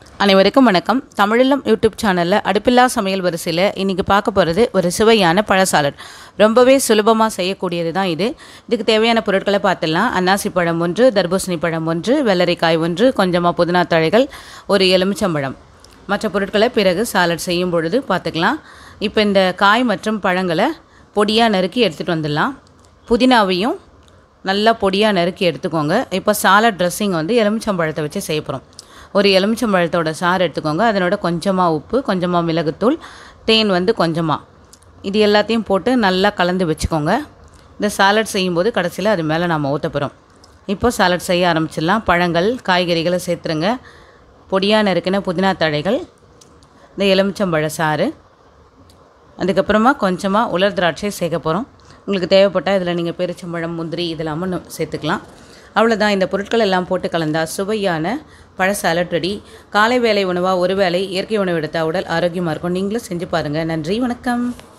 அனைவருக்கும் வணக்கம் தமிழிலம் யூடியூப் சேனலில் அடுப்பில்லா சமையல் வரிசையில் இன்றைக்கி பார்க்க போகிறது ஒரு சுவையான பழ சாலட் ரொம்பவே சுலபமாக செய்யக்கூடியது தான் இது இதுக்கு தேவையான பொருட்களை பார்த்துடலாம் அன்னாசி பழம் ஒன்று தர்பூசணி பழம் ஒன்று வெள்ளரிக்காய் ஒன்று கொஞ்சமாக புதினா தழைகள் ஒரு எலுமிச்சம்பழம் மற்ற பொருட்களை பிறகு சாலட் செய்யும் பொழுது பார்த்துக்கலாம் இப்போ இந்த காய் மற்றும் பழங்களை பொடியாக நறுக்கி எடுத்துகிட்டு வந்துடலாம் புதினாவையும் நல்லா பொடியாக நறுக்கி எடுத்துக்கோங்க இப்போ சாலட் ட்ரெஸ்ஸிங் வந்து எலுமிச்சம்பழத்தை வச்சு செய்ய போகிறோம் ஒரு எலுமிச்சம்பழத்தோட சாறு எடுத்துக்கோங்க அதனோட கொஞ்சமாக உப்பு கொஞ்சமாக மிளகுத்தூள் தேன் வந்து கொஞ்சமாக இது எல்லாத்தையும் போட்டு நல்லா கலந்து வச்சுக்கோங்க இந்த சாலட் செய்யும்போது கடைசியில் அது மேலே நம்ம ஊற்ற போகிறோம் இப்போ சாலட் செய்ய ஆரம்பிச்சிடலாம் பழங்கள் காய்கறிகளை சேர்த்துருங்க பொடியாக நறுக்கின புதினா தழைகள் இந்த எலுமிச்சம்பழ சாறு அதுக்கப்புறமா கொஞ்சமாக உலர் திராட்சை சேர்க்க போகிறோம் உங்களுக்கு தேவைப்பட்டால் இதில் நீங்கள் பெருச்சம்பழம் முந்திரி இதெல்லாமும் நு- சேர்த்துக்கலாம் அவ்வளோதான் இந்த பொருட்கள் எல்லாம் போட்டு கலந்தா சுவையான பழ சாலட் ரெடி காலை வேலை உணவாக ஒரு வேளை இயற்கை உணவு எடுத்தால் உடல் ஆரோக்கியமாக இருக்கும் நீங்களும் செஞ்சு பாருங்கள் நன்றி வணக்கம்